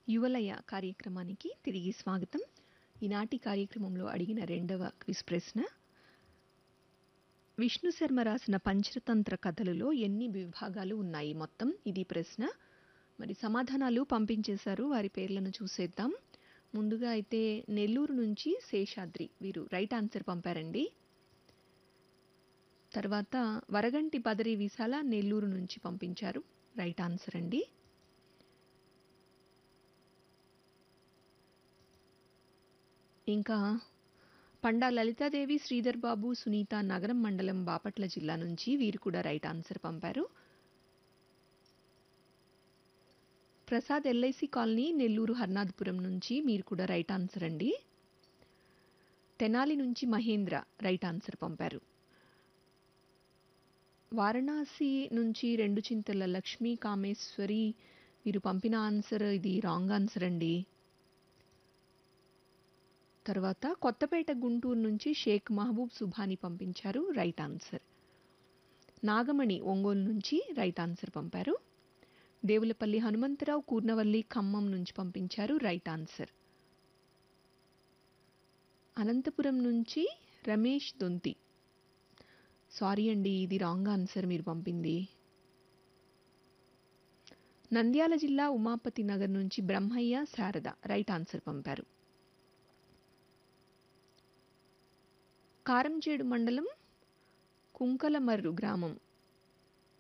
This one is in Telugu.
యువలయ కార్యక్రమానికి తిరిగి స్వాగతం ఈనాటి కార్యక్రమంలో అడిగిన రెండవ క్విజ్ ప్రశ్న విష్ణు శర్మ రాసిన పంచతంత్ర కథలలో ఎన్ని విభాగాలు ఉన్నాయి మొత్తం ఇది ప్రశ్న మరి సమాధానాలు పంపించేశారు వారి పేర్లను చూసేద్దాం ముందుగా అయితే నెల్లూరు నుంచి శేషాద్రి వీరు రైట్ ఆన్సర్ పంపారండి తర్వాత వరగంటి బదరి విశాల నెల్లూరు నుంచి పంపించారు రైట్ ఆన్సర్ అండి ఇంకా పండా లలితాదేవి శ్రీధర్ బాబు సునీత నగరం మండలం బాపట్ల జిల్లా నుంచి వీరు కూడా రైట్ ఆన్సర్ పంపారు ప్రసాద్ ఎల్ఐసి కాలనీ నెల్లూరు హర్నాథపురం నుంచి మీరు కూడా రైట్ ఆన్సర్ అండి తెనాలి నుంచి మహేంద్ర రైట్ ఆన్సర్ పంపారు వారణాసి నుంచి రెండు చింతల లక్ష్మీ కామేశ్వరి వీరు పంపిన ఆన్సర్ ఇది రాంగ్ ఆన్సర్ అండి తర్వాత కొత్తపేట గుంటూరు నుంచి షేక్ మహబూబ్ సుభాని పంపించారు రైట్ ఆన్సర్ నాగమణి ఒంగోలు నుంచి రైట్ ఆన్సర్ పంపారు దేవులపల్లి హనుమంతరావు కూర్నవల్లి ఖమ్మం నుంచి పంపించారు రైట్ ఆన్సర్ అనంతపురం నుంచి రమేష్ దొంతి సారీ అండి ఇది రాంగ్ ఆన్సర్ మీరు పంపింది నంద్యాల జిల్లా ఉమాపతి నగర్ నుంచి బ్రహ్మయ్య శారద రైట్ ఆన్సర్ పంపారు కారంచేడు మండలం కుంకలమర్రు గ్రామం